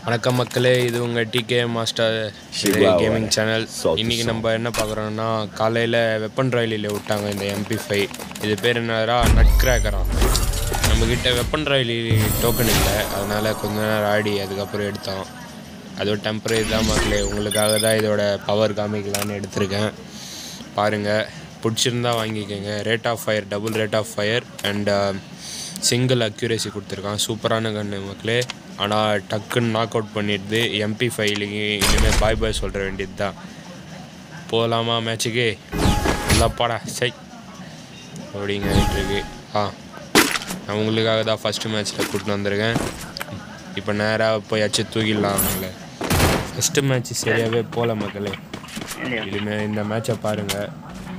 வணக்கம் மக்களே இது உங்கள் TK master Siva gaming channel South இன்றைக்கி Sound. நம்ம என்ன பார்க்குறோம்னா காலையில் வெப்பன் ராயலியில் விட்டாங்க இந்த எம்பி ஃபைவ் இது பேர் என்னடா நட் கிராக்கரான் நம்மக்கிட்ட வெப்பன் ராயலி டோக்கன் இல்லை அதனால் கொஞ்ச நேரம் ஆடி அதுக்கப்புறம் எடுத்தோம் அதுவும் டெம்பரரி தான் மக்களே உங்களுக்காக தான் இதோட பவர் காமிக்கலான்னு எடுத்திருக்கேன் பாருங்கள் பிடிச்சிருந்தா வாங்கிக்கோங்க rate of fire double rate of fire and single accuracy கொடுத்துருக்கான் சூப்பரான கன்று மக்களே ஆனால் டக்குன்னு நாக் அவுட் பண்ணிடுது எம்பி ஃபைலுக்கு இனிமேல் பாய் பாய் சொல்கிற வேண்டியது தான் போகலாமா மேட்சுக்கு நல்லா பாடா சை அப்படிங்க இருக்கு ஆ நான் உங்களுக்காக தான் ஃபஸ்ட்டு மேட்ச்சில் கூட்டின்னு வந்திருக்கேன் இப்போ நேராக போய் அச்சு தூக்கிடலாம் அவங்கள ஃபஸ்ட்டு மேட்ச் சரியாகவே போகல மக்களே இனிமேல் இந்த மேட்சை பாருங்கள்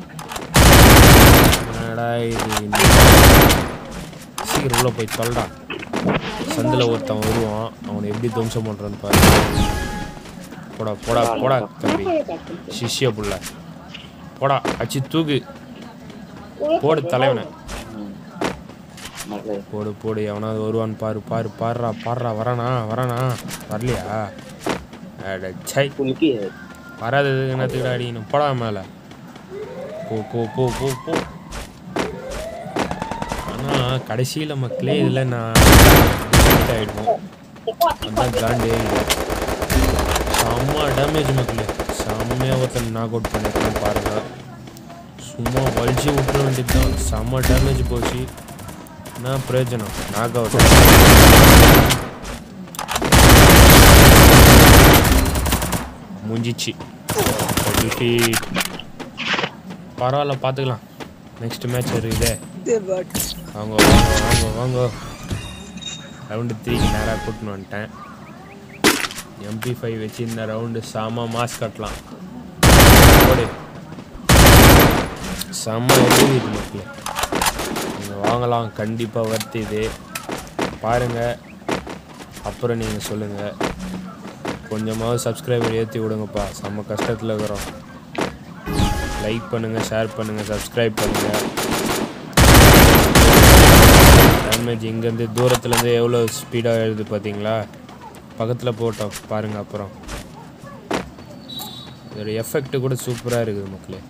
என்னடா இது இந்த- சீக்கிரம் உள்ள போய் தொல்டா சந்தில் ஒருத்தன் வருவான் அவனை எப்படி துவம்சம் பண்ணுறான்னு பாரு போடா போடா போடா தம்பி சிஷ்ய புள்ள போடா அச்சு தூக்கு போடு தலைவனை போடு போடு எவனாவது வருவான்னு பாரு பாரு பாருடா பாருடா வரானா வரானா வரலையா அட சை வராததுக்கு என்னத்துக்கு அடிக்கணும் போடா மேலே போ போ போ போ போ ஆனால் கடைசியில் மக்களே இதில் நான் defeat ஆயிடுவோம் அதான் காண்டே இல்லை செம்ம டேமேஜ் மக்களே செம்மையாக ஒருத்தன் நாக் அவுட் பண்ணிருக்கான் பாருங்க சும்மா வலிச்சு விட்டுற வேண்டியது தான் செம்ம டேமேஜ் போச்சு என்ன பிரயோஜனம் நாக் அவுட் முடிஞ்சிச்சு defeat. பரவாயில்ல பார்த்துக்கலாம் நெக்ஸ்ட் மேட்ச் இருக்குதே வாங்க வாங்க வாங்க வாங்க ரவுண்டு த்ரீக்கு நேராக கூட்டின்னு வந்துட்டேன் எம்பி ஃபைவ் வச்சு இந்த ரவுண்டு செம மாஸ் கட்டலாம் போடு செம்ம எழுதிது மக்களே நீங்கள் வாங்கலாம் கண்டிப்பாக வர்த்து இது பாருங்கள் அப்புறம் நீங்கள் சொல்லுங்கள் கொஞ்சமாவது சப்ஸ்கிரைபர் ஏற்றி விடுங்கப்பா செம்ம கஷ்டத்தில் இருக்கிறோம் லைக் பண்ணுங்கள் ஷேர் பண்ணுங்கள் சப்ஸ்கிரைப் பண்ணுங்கள் டேமேஜ் இங்கேருந்து தூரத்துலேருந்து எவ்வளோ ஸ்பீடாக எழுது பார்த்தீங்களா பக்கத்தில் போட்டோம் பாருங்கள் அப்புறம் இதோட எஃபெக்ட் கூட சூப்பராக இருக்குது மக்களே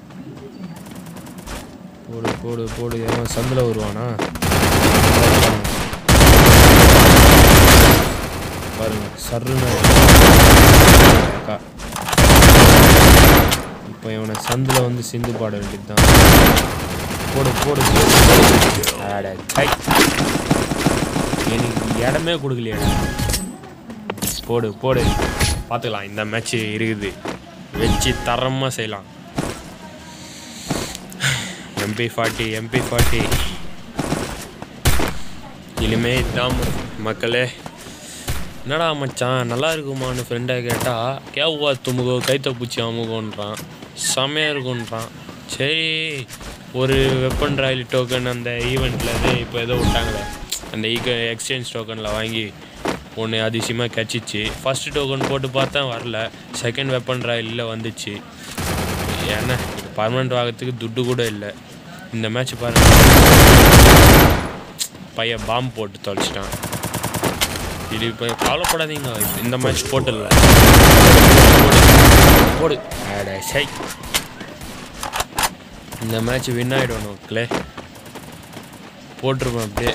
போடு போடு போடு எவன் சந்தில் வருவானா பாருங்க சர்ருன்னு அக்கா இப்போ இவனை சந்தில் வந்து சிந்து பாட வேண்டியது தான் போடு போடு போடு அட சை எனக்கு இடமே கொடுக்கலையாடா போடு போடு பார்த்துக்கலாம் இந்த மேட்ச் இருக்குது வச்சு தரமாக செய்யலாம் எம்பி ஃபார்ட்டி எம்பி ஃபார்ட்டி இனிமே இதான் மக்களே என்னடா மச்சான் நல்லா இருக்குமான்னு ஃப்ரெண்டாக கேட்டால் கேவுவா துமுகோ கைத்த பூச்சி அமுகன்றான் செமையாக இருக்குன்றான் சரி ஒரு வெப்பன் ராயல் டோக்கன் அந்த ஈவெண்ட்லேருந்து இப்போ ஏதோ விட்டாங்களே அந்த ஈக எக்ஸ்சேஞ்ச் டோக்கனில் வாங்கி ஒன்று அதிசயமாக கிடச்சிச்சு ஃபஸ்ட்டு டோக்கன் போட்டு பார்த்தேன் வரல செகண்ட் வெப்பன் ராயலில் வந்துச்சு ஏன்னா இது பர்மனெண்ட் ஆகிறதுக்கு துட்டு கூட இல்லை இந்த மேட்ச் பாருங்க பையன் பாம்பு போட்டு தொலைச்சிட்டான் இது இப்போ கவலைப்படாதீங்க இந்த மேட்ச் போட்டுடல போடு போடு அட சை இந்த மேட்ச் வின் ஆகிடணும் மக்களே போட்டிருப்பேன் அப்படியே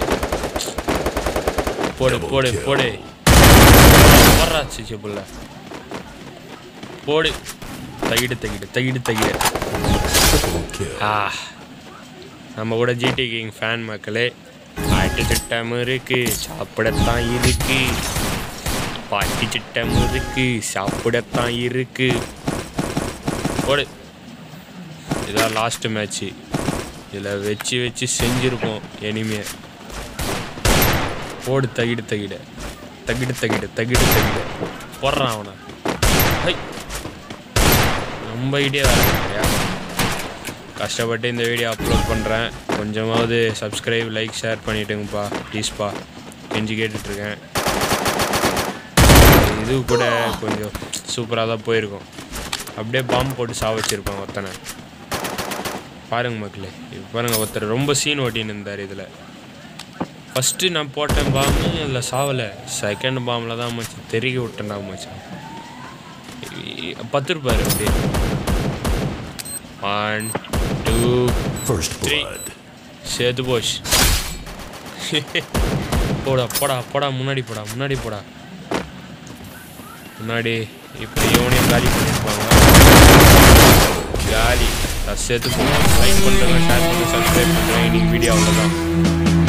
போடு போடு போடு போடுறா சிச்சு புள்ள போடு தகிடு தகிடு தகிடு தகிடு ஆ நம்ம கூட ஜிடி கிங் ஃபேன் மக்களே பாட்டு சிட்டம் இருக்கு சாப்பிடத்தான் இருக்கு பாட்டி சிட்டம் இருக்கு சாப்பிடத்தான் இருக்கு போடு இதான் லாஸ்ட் மேட்ச்சு இதில் வச்சு வச்சு செஞ்சுருப்போம் எனிமே போடு தகிடு தகிடு தகிடு தகிடு தகிடு தகிடு போடுறான் அவனை ஹை ரொம்ப ஐடியா வேற கஷ்டப்பட்டு இந்த வீடியோ அப்லோட் பண்ணுறேன் கொஞ்சமாவது சப்ஸ்கிரைப் லைக் ஷேர் பண்ணிவிட்டுங்கப்பா ப்ளீஸ்ப்பா கெஞ்சி கேட்டுட்ருக்கேன் இது கூட கொஞ்சம் சூப்பராக தான் போயிருக்கும் அப்படியே பாம்பு போட்டு சாவ வச்சுருப்பான் ஒருத்தனை பாருங்க மக்களே இப்போ பாருங்க ஒருத்தர் ரொம்ப சீன் ஓட்டின்னு இருந்தார் இதில் ஃபஸ்ட்டு நான் போட்டேன் பாம்பு அதில் சாவலை செகண்ட் பாம்பில் தான் மச்சான் தெருகி விட்டேன்டா மச்சான் இ- பத்து ரூபாய் அப்படியே one two First three blood. சேர்த்து போச்சு போடா போடா போடா முன்னாடி போடா முன்னாடி போடா முன்னாடி இப்போ இவனையும் காலி பண்ணியிருப்பாங்க காலி நான் சேர்த்து போங்க லைக் பண்ணுறேன் ஷேர் பண்ணுறேன் சப்ஸ்கிரைப் பண்ணுறேன் இன்னைக்கு வீடியோ அவ்வளோதான்